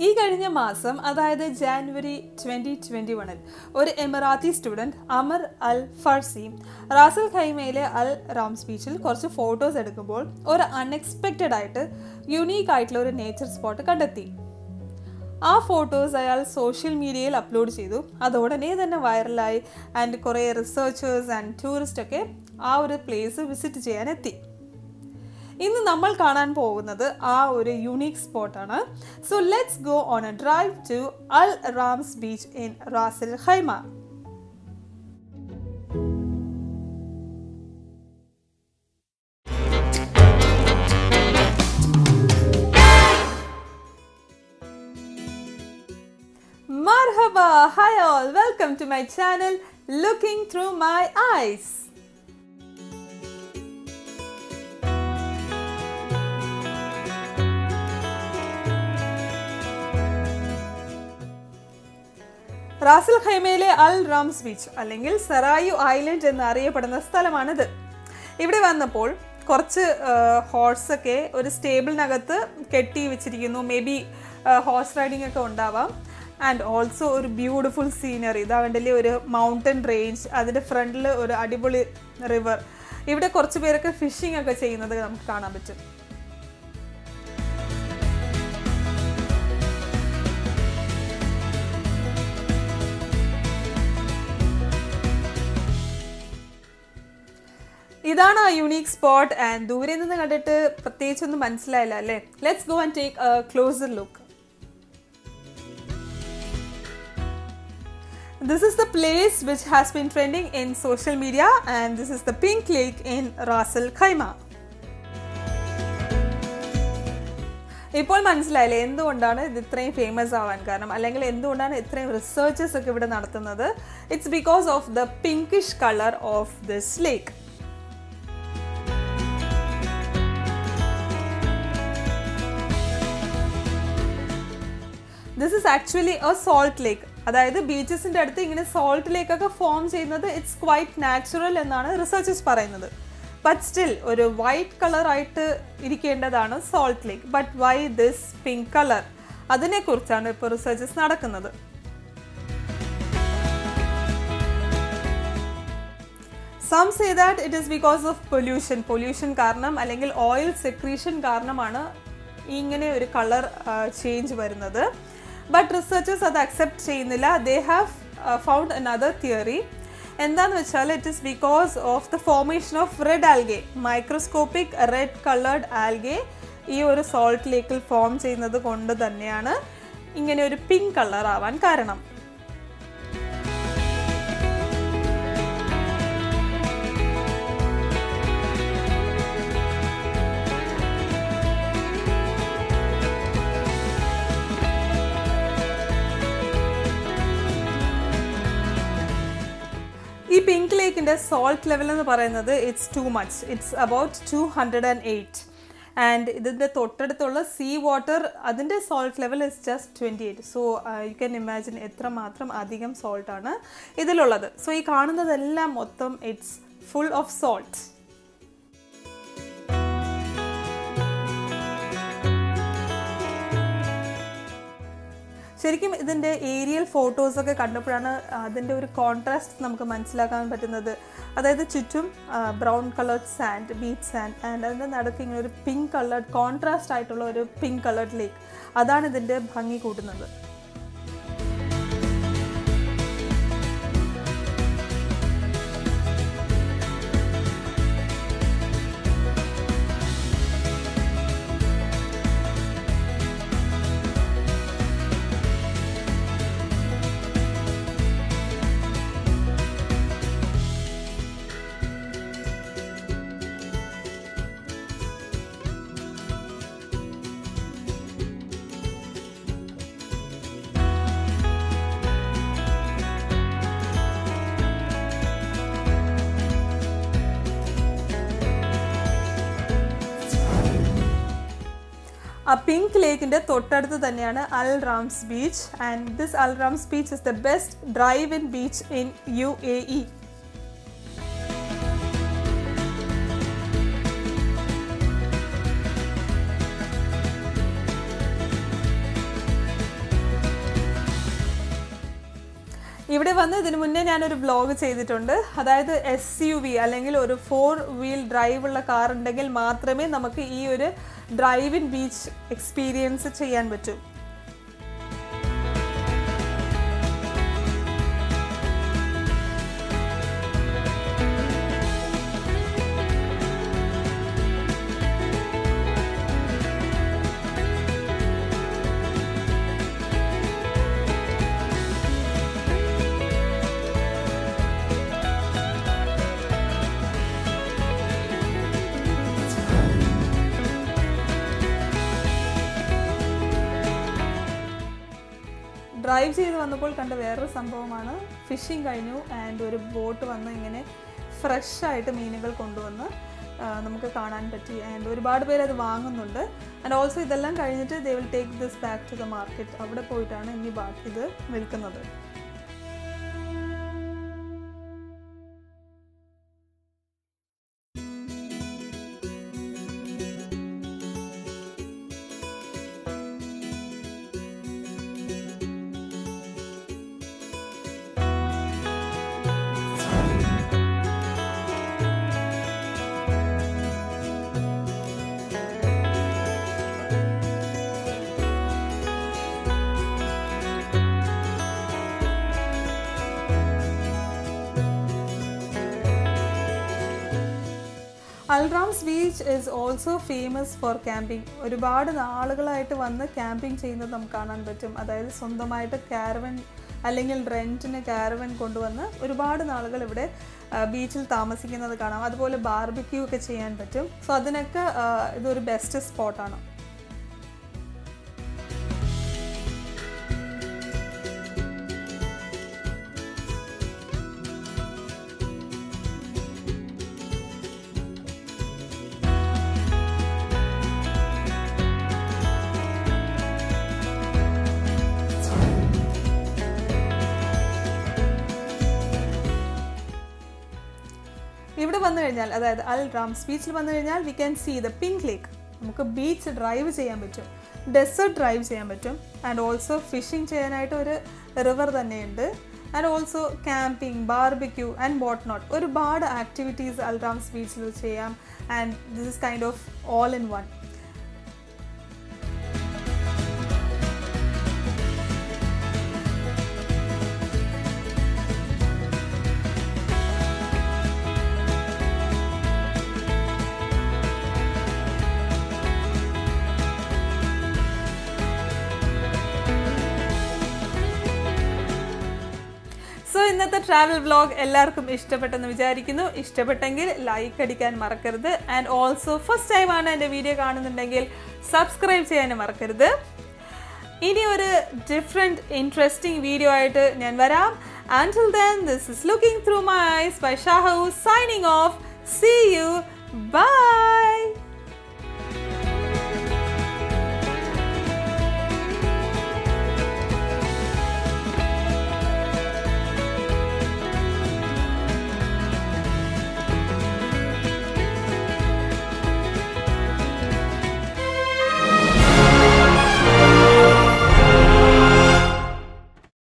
ഈ കഴിഞ്ഞ മാസം അതായത് ജാനുവരി ട്വന്റി ട്വന്റി വണിൽ ഒരു Emirati student Amar Al Farsi റാസൽ ഖൈമയിലെ അൽ റാംസ് ബീച്ചിൽ കുറച്ച് ഫോട്ടോസ് എടുക്കുമ്പോൾ ഒരു അൺഎക്സ്പെക്റ്റഡ് ആയിട്ട് യുണീക്ക് ആയിട്ടുള്ള ഒരു നേച്ചർ സ്പോട്ട് കണ്ടെത്തി ആ ഫോട്ടോസ് അയാൾ സോഷ്യൽ മീഡിയയിൽ അപ്ലോഡ് ചെയ്തു അത് ഉടനെ തന്നെ വൈറലായി ആൻഡ് കുറേ റിസർച്ചേഴ്സ് ആൻഡ് ടൂറിസ്റ്റ് ഒക്കെ ആ ഒരു പ്ലേസ് വിസിറ്റ് ചെയ്യാൻ എത്തി ഇന്ന് നമ്മൾ കാണാൻ പോകുന്നത് ആ ഒരു യുണീക്ക് സ്പോട്ടാണ് so let's go on a drive to Al Rams beach in Ras al Khaimah Marhaba! Hi all! Welcome to my channel Looking Through My Eyes. റാസൽ ഖൈമയിലെ അൽ റാംസ് ബീച്ച് അല്ലെങ്കിൽ സെറായു ഐലൻഡ് എന്ന് അറിയപ്പെടുന്ന സ്ഥലമാണിത് ഇവിടെ വന്നപ്പോൾ കുറച്ച് ഹോഴ്സൊക്കെ ഒരു സ്റ്റേബിളിനകത്ത് കെട്ടി വെച്ചിരിക്കുന്നു മേ ബി ഹോഴ്സ് റൈഡിംഗ് ഒക്കെ ഉണ്ടാവാം ആൻഡ് ഓൾസോ ഒരു ബ്യൂട്ടിഫുൾ സീനറി ഇതാ കണ്ടില്ലേ ഒരു മൗണ്ടൻ റേഞ്ച് അതിൻ്റെ ഫ്രണ്ടിൽ ഒരു അടിപൊളി റിവർ ഇവിടെ കുറച്ച് പേരൊക്കെ ഫിഷിംഗ് ഒക്കെ ചെയ്യുന്നത് നമുക്ക് കാണാൻ പറ്റും ഇതാണ് ആ യുണീക്ക് സ്പോട്ട് ആൻഡ് ദൂരെ നിന്ന് കണ്ടിട്ട് പ്രത്യേകിച്ചൊന്നും മനസ്സിലായില്ല അല്ലേ let's go and take a closer look This is the place which has been trending in social media and this is the pink lake in Ras Al Khaimah. ഇപ്പോൾ മനസ്സിലായില്ലേ എന്തുകൊണ്ടാണ് ഇത് ഇത്രയും ഫേമസ് ആവാൻ കാരണം അല്ലെങ്കിൽ എന്തുകൊണ്ടാണ് ഇത്രയും റിസർച്ചസ് ഒക്കെ ഇവിടെ നടത്തുന്നത് it's because of the pinkish colour of this lake this is actually a salt lake അതായത് ബീച്ചസിന്റെ അടുത്ത് ഇങ്ങനെ സോൾട്ട് ലേക്ക് ഒക്കെ ഫോം ചെയ്യുന്നത് ഇറ്റ്സ് ക്വൈറ്റ് നാച്ചുറൽ എന്നാണ് റിസർച്ചേഴ്സ് പറയുന്നത് ബട്ട് സ്റ്റിൽ ഒരു വൈറ്റ് കളർ ആയിട്ട് ഇരിക്കേണ്ടതാണ് salt lake but why this pink colour അതിനെക്കുറിച്ചാണ് ഇപ്പോൾ റിസർച്ചസ് നടക്കുന്നത് some say that it is because of pollution pollution കാരണം അല്ലെങ്കിൽ ഓയിൽ സെക്രീഷൻ കാരണമാണ് ഇങ്ങനെ ഒരു കളർ ചേഞ്ച് വരുന്നത് ബട്ട് റിസർച്ചേഴ്സ് അത് അക്സെപ്റ്റ് ചെയ്യുന്നില്ല they have found another theory എന്താന്ന് വെച്ചാൽ it is because of the formation of red algae microscopic red coloured algae ഈ ഒരു സോൾട്ട് ലേക്കിൽ ഫോം ചെയ്യുന്നത് കൊണ്ട് തന്നെയാണ് ഇങ്ങനെ ഒരു പിങ്ക് കളർ ആവാൻ കാരണം ഈ പിങ്ക് ലേക്കിൻ്റെ സോൾട്ട് ലെവൽ എന്ന് പറയുന്നത് it's too much it's about two hundred and eight and ഇതിൻ്റെ തൊട്ടടുത്തുള്ള സീ വാട്ടർ അതിൻ്റെ salt level is just twenty eight so you can imagine എത്രമാത്രം അധികം സോൾട്ടാണ് ഇതിലുള്ളത് സോ ഈ കാണുന്നതെല്ലാം മൊത്തം ഇറ്റ്സ് ഫുൾ ഓഫ് സോൾട്ട് ശരിക്കും ഇതിൻ്റെ ഏരിയൽ ഫോട്ടോസൊക്കെ കണ്ടപ്പോഴാണ് അതിൻ്റെ ഒരു കോൺട്രാസ്റ്റ് നമുക്ക് മനസ്സിലാക്കാൻ പറ്റുന്നത് അതായത് ചുറ്റും brown coloured sand beach sand and അതിൻ്റെ നടുക്ക് ഇങ്ങനെ ഒരു പിങ്ക് കളേർഡ് കോൺട്രാസ്റ്റ് ആയിട്ടുള്ള ഒരു പിങ്ക് കളേർഡ് ലേക്ക് അതാണ് ഇതിൻ്റെ ഭംഗി കൂട്ടുന്നത് ആ പിങ്ക് ലേക്കിന്റെ തൊട്ടടുത്ത് തന്നെയാണ് Al Rams beach and this Al Rams beach is the best drive in beach in U A E ഇവിടെ വന്ന് ഇതിനു മുന്നേ ഞാനൊരു ബ്ലോഗ് ചെയ്തിട്ടുണ്ട് അതായത് എസ് യു വി അല്ലെങ്കിൽ ഒരു ഫോർ വീൽ ഡ്രൈവ് ഉള്ള കാർ ഉണ്ടെങ്കിൽ മാത്രമേ നമുക്ക് ഈ ഒരു ഡ്രൈവ് ഇൻ ബീച്ച് എക്സ്പീരിയൻസ് ചെയ്യാൻ പറ്റൂ ഡ്രൈവ് ചെയ്ത് വന്നപ്പോൾ കണ്ട വേറൊരു സംഭവമാണ് ഫിഷിംഗ് കഴിഞ്ഞു ആൻഡ് ഒരു ബോട്ട് വന്ന് ഇങ്ങനെ ഫ്രഷ് ആയിട്ട് മീനുകൾ കൊണ്ടുവന്ന് ആ, നമുക്ക് കാണാൻ പറ്റി ആൻഡ് ഒരുപാട് പേര് അത് വാങ്ങുന്നുണ്ട് ആൻഡ് ഓൾസോ ഇതെല്ലാം കഴിഞ്ഞിട്ട് they will take this back to the market അവിടെ പോയിട്ടാണ് ഇനി ബാക്കി ഇത് വിൽക്കുന്നത് Al Rams beach is also famous for camping ഒരുപാട് നാളുകളായിട്ട് വന്ന് ക്യാമ്പിംഗ് ചെയ്യുന്നത് നമുക്ക് കാണാൻ പറ്റും അതായത് സ്വന്തമായിട്ട് കാരവൻ അല്ലെങ്കിൽ റെൻറ്റിന് കാരവൻ കൊണ്ടുവന്ന് ഒരുപാട് നാളുകൾ ഇവിടെ ബീച്ചിൽ താമസിക്കുന്നത് കാണാം അതുപോലെ ബാർബിക്യൂ ഒക്കെ ചെയ്യാൻ പറ്റും സോ അതിനൊക്കെ ആ, ഇതൊരു ബെസ്റ്റ് സ്പോട്ടാണ് ഇവിടെ വന്നു കഴിഞ്ഞാൽ അതായത് അൽ റാംസ് ബീച്ചിൽ വന്നു കഴിഞ്ഞാൽ we can see the pink lake നമുക്ക് ബീച്ച് ഡ്രൈവ് ചെയ്യാൻ പറ്റും ഡെസേർട്ട് ഡ്രൈവ് ചെയ്യാൻ പറ്റും ആൻഡ് ഓൾസോ ഫിഷിംഗ് ചെയ്യാനായിട്ട് ഒരു റിവർ തന്നെയുണ്ട് and also camping barbecue and what not ഒരുപാട് ആക്ടിവിറ്റീസ് അൽ റാംസ് ബീച്ചിൽ ചെയ്യാം and this is kind of all in one so ഇന്നത്തെ ട്രാവൽ വ്ലോഗ് എല്ലാവർക്കും ഇഷ്ടപ്പെട്ടെന്ന് വിചാരിക്കുന്നു ഇഷ്ടപ്പെട്ടെങ്കിൽ ലൈക്ക് അടിക്കാൻ മറക്കരുത് ആൻഡ് ഓൾസോ ഫസ്റ്റ് ടൈമാണ് എൻ്റെ വീഡിയോ കാണുന്നുണ്ടെങ്കിൽ സബ്സ്ക്രൈബ് ചെയ്യാനും മറക്കരുത് ഇനി ഒരു ഡിഫറെൻറ്റ് ഇൻട്രസ്റ്റിംഗ് വീഡിയോ ആയിട്ട് ഞാൻ വരാം ആൻഡിൽ then this is looking through my eyes by Shahu signing off see you by